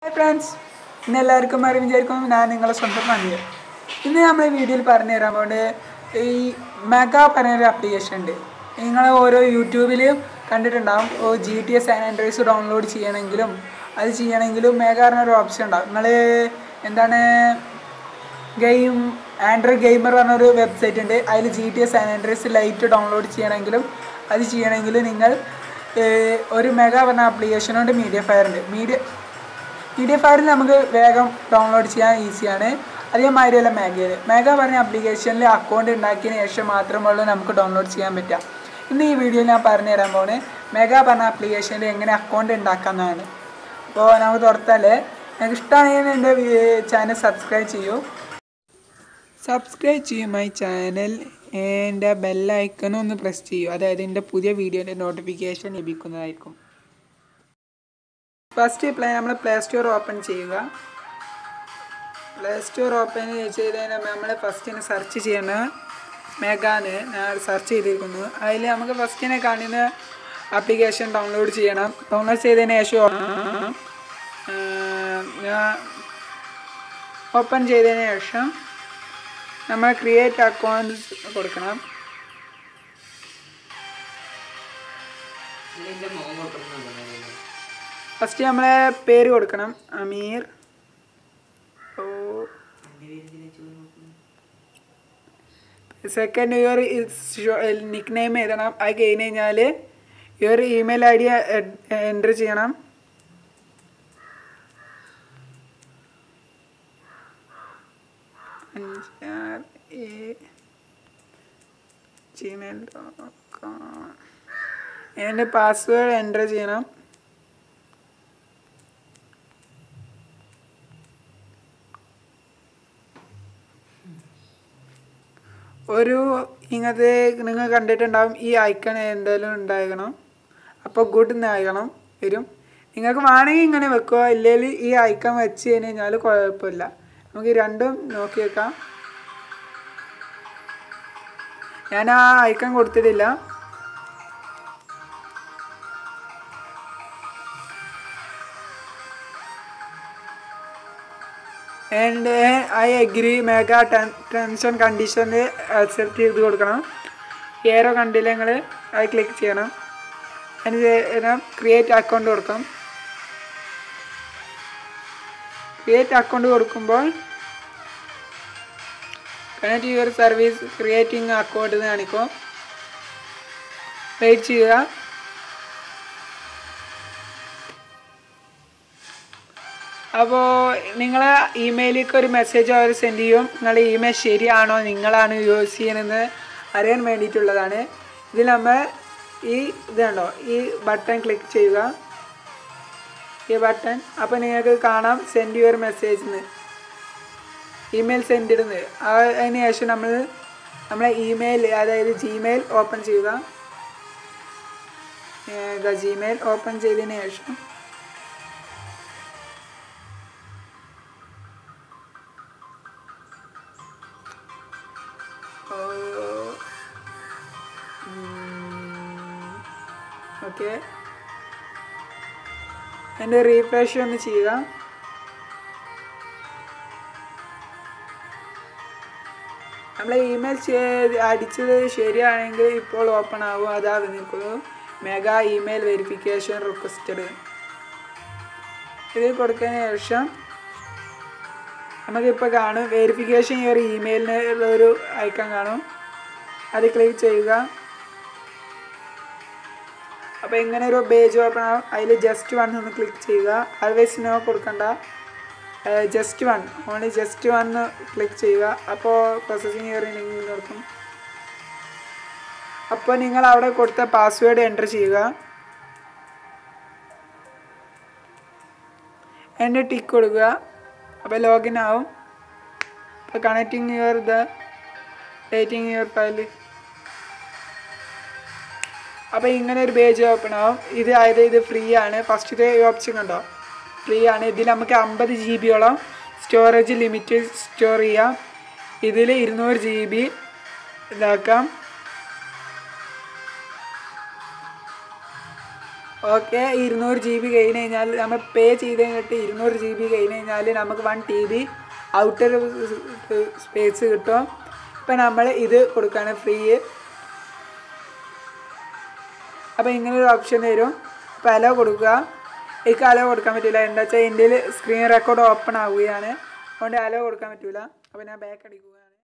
friends ഇന്ന് എല്ലാവർക്കും അറിവ് വിചാരിക്കും ഞാൻ നിങ്ങളെ സ്വന്തം മണിയ ഇന്ന് നമ്മൾ ഈ വീഡിയോയിൽ പറഞ്ഞു തരാൻ പോകുന്നത് ഈ മെഗാ പറഞ്ഞൊരു ആപ്ലിക്കേഷൻ ഉണ്ട് നിങ്ങൾ ഓരോ യൂട്യൂബിലും കണ്ടിട്ടുണ്ടാവും O G T S androids download ചെയ്യണമെങ്കിലും അത് ചെയ്യണമെങ്കിലും മെഗാ പറഞ്ഞൊരു ഓപ്ഷൻ ഉണ്ടാവും നിങ്ങൾ എന്താണ് ഗെയിം ആൻഡ്രോയിഡ് ഗെയിമർ പറഞ്ഞൊരു വെബ്സൈറ്റ് ഉണ്ട് അതിൽ G T S androids light download ചെയ്യണമെങ്കിലും അത് ചെയ്യണമെങ്കിൽ നിങ്ങൾ ഏർ, ഒരു മെഗാ പറഞ്ഞ ആപ്ലിക്കേഷൻ കൊണ്ട് മീഡിയ ഫയർ ഉണ്ട് മീഡിയ മീഡിയ ഫയറിൽ നമുക്ക് വേഗം ഡൗൺലോഡ് ചെയ്യാൻ ഈസിയാണ് അതേമാതിരിയല്ല മേഘയിൽ മേഘ പറഞ്ഞ ആപ്ലിക്കേഷനിൽ അക്കൗണ്ട് ഉണ്ടാക്കിയതിന് ശേഷം മാത്രമുള്ളൂ നമുക്ക് ഡൗൺലോഡ് ചെയ്യാൻ പറ്റുക ഇന്ന് ഈ വീഡിയോയിൽ ഞാൻ പറഞ്ഞു തരാൻ പോകുന്നത് മെഗ പറഞ്ഞ ആപ്ലിക്കേഷനിൽ എങ്ങനെ അക്കൗണ്ട് ഉണ്ടാക്കാമെന്നാണ് അപ്പോൾ നമുക്ക് തുറത്താലേ നിങ്ങൾക്ക് ഇഷ്ടമാണെങ്കിൽ എൻ്റെ ചാനൽ സബ്സ്ക്രൈബ് ചെയ്യൂ സബ്സ്ക്രൈബ് ചെയ്യും മൈ ചാനൽ എൻ്റെ ബെല്ലൈക്കനും ഒന്ന് പ്രസ് ചെയ്യൂ അതായത് എൻ്റെ പുതിയ വീഡിയോൻ്റെ നോട്ടിഫിക്കേഷൻ ലഭിക്കുന്നതായിരിക്കും ഫസ്റ്റ് പ്ലേ നമ്മൾ പ്ലേ സ്റ്റോർ ഓപ്പൺ ചെയ്യുക പ്ലേ സ്റ്റോർ ഓപ്പൺ ചെയ്തതിന് നമ്മൾ ഫസ്റ്റിന് സെർച്ച് ചെയ്യണ മെഗാന് ഞാൻ സെർച്ച് ചെയ്തിരിക്കുന്നു അതിൽ നമുക്ക് ഫസ്റ്റിനെ കാണുന്ന ആപ്ലിക്കേഷൻ ഡൗൺലോഡ് ചെയ്യണം ഡൗൺലോഡ് ചെയ്തതിന് ശേഷം ആ, ഞാൻ ഓപ്പൺ ചെയ്തതിന് ശേഷം നമ്മൾ ക്രിയേറ്റ് അക്കൗണ്ട് കൊടുക്കണം ഫസ്റ്റ് നമ്മളെ പേര് കൊടുക്കണം അമീർ ഓ സെക്കൻഡ് ഇയർ നിക് നെയിം എഴുതണം അത് കഴിഞ്ഞ് കഴിഞ്ഞാൽ your email I D enter ചെയ്യണം അഞ്ചാറ് ഏ ജിമെയിൽ ഡോട്ട് കോം എൻ്റെ പാസ്വേഡ് എൻ്റർ ചെയ്യണം ഒരു ഇങ്ങനത്തെ നിങ്ങൾ കണ്ടിട്ടുണ്ടാവും ഈ ഐക്കൺ എന്തായാലും ഉണ്ടാകണം അപ്പോൾ ഗുഡ് എന്നാകണം വരും നിങ്ങൾക്ക് വേണമെങ്കിൽ ഇങ്ങനെ വെക്കുക ഇല്ലെങ്കിൽ ഈ ഐക്കൺ വെച്ച് കഴിഞ്ഞ് കഴിഞ്ഞാൽ കുഴപ്പമില്ല നമുക്ക് ഈ രണ്ടും നോക്കി വെക്കാം ഞാൻ ആ ഐക്കൺ കൊടുത്തിട്ടില്ല ആൻഡ് ഐ അഗ്രി മെഗാ ടേംസ് ആൻഡ് കണ്ടീഷന് അക്സെപ്റ്റ് ചെയ്ത് കൊടുക്കണം ഏറോ കണ്ടില്ല നിങ്ങൾ അത് ക്ലിക്ക് ചെയ്യണം അതിന് ക്രിയേറ്റ് അക്കൗണ്ട് കൊടുക്കാം ക്രിയേറ്റ് അക്കൗണ്ട് കൊടുക്കുമ്പോൾ connect your service creating account എന്ന് കാണിക്കും വെയിറ്റ് ചെയ്യുക അപ്പോൾ നിങ്ങളെ ഇമെയിലേക്ക് ഒരു മെസ്സേജ് അവർ സെൻഡ് ചെയ്യും നിങ്ങളുടെ ഇമെയിൽ ശരിയാണോ നിങ്ങളാണ് യൂസ് ചെയ്യുന്നത് അറിയാൻ വേണ്ടിയിട്ടുള്ളതാണ് ഇതിൽ നമ്മൾ ഈ ഇത് കണ്ടോ ഈ ബട്ടൺ ക്ലിക്ക് ചെയ്യുക ഈ ബട്ടൺ അപ്പോൾ നിങ്ങൾക്ക് കാണാം സെൻഡ് യുവർ മെസ്സേജ് എന്ന് ഇമെയിൽ സെൻഡ് ഇടുന്നത് അതിന് ശേഷം നമ്മൾ നമ്മളെ ഇമെയിൽ അതായത് ജിമെയിൽ ഓപ്പൺ ചെയ്യുക ജിമെയിൽ ഓപ്പൺ ചെയ്തതിന് ശേഷം ഓക്കെ എൻ്റെ റീഫ്രഷ് ഒന്ന് ചെയ്യുക നമ്മൾ ഇമെയിൽ അടിച്ചത് ശരിയാണെങ്കിൽ ഇപ്പോൾ ഓപ്പൺ ആവും അതാ നിൽക്കുന്നു മെഗാ ഇമെയിൽ വെരിഫിക്കേഷൻ റിക്വസ്റ്റഡ് ഇതിൽ കൊടുത്തതിന് ശേഷം നമുക്കിപ്പോൾ കാണും വെരിഫിക്കേഷൻ ഈ ഒരു ഇമെയിലിന് ഒരു ഐക്കൺ കാണും അത് ക്ലിക്ക് ചെയ്യുക അപ്പോൾ ഇങ്ങനെ ഒരു പേജ് ഓപ്പൺ ആവും അതിൽ ജസ്റ്റ് വൺ ഒന്ന് ക്ലിക്ക് ചെയ്യുക അതർവൈസ് നോ കൊടുക്കണ്ട just one only just one click ചെയ്യുക അപ്പോൾ പ്രോസസ്സിങ് കയറി നിങ്ങൾ കൊടുക്കും അപ്പോൾ നിങ്ങൾ അവിടെ കൊടുത്ത പാസ്വേഡ് എൻ്റർ ചെയ്യുക എൻ്റെ ടിക്ക് കൊടുക്കുക അപ്പോൾ ലോഗിൻ ആവും അപ്പോൾ connecting your the dating your file അപ്പോൾ ഇങ്ങനെ ഒരു പേജ് ഓപ്പൺ ആവും ഇത് അതായത് ഇത് ഫ്രീ ആണ് ഫസ്റ്റത്തെ ഓപ്ഷൻ കണ്ടോ ഫ്രീ ആണ് ഇതിൽ നമുക്ക് അമ്പത് ജി ബിയോളം സ്റ്റോറേജ് ലിമിറ്റ് സ്റ്റോർ ചെയ്യാം ഇതിൽ ഇരുന്നൂറ് ജി ബി ഇതാക്കാം ഓക്കെ ഇരുന്നൂറ് ജി ബി കഴിഞ്ഞ് കഴിഞ്ഞാൽ നമ്മൾ പേ ചെയ്ത് കഴിഞ്ഞിട്ട് ഇരുന്നൂറ് ജി ബി കഴിഞ്ഞ് കഴിഞ്ഞാൽ നമുക്ക് one T B outer space കിട്ടും ഇപ്പം നമ്മൾ ഇത് കൊടുക്കുകയാണ് ഫ്രീ അപ്പോൾ ഇങ്ങനെ ഒരു ഓപ്ഷൻ തരും അപ്പോൾ അലോ കൊടുക്കുക എനിക്ക് അലോ കൊടുക്കാൻ പറ്റില്ല എന്താ വെച്ചാൽ എൻ്റെ സ്ക്രീൻ റെക്കോർഡ് ഓപ്പൺ ആവുകയാണ് അതുകൊണ്ട് അലോ കൊടുക്കാൻ പറ്റില്ല അപ്പോൾ ഞാൻ ബാക്ക് അടിക്കുക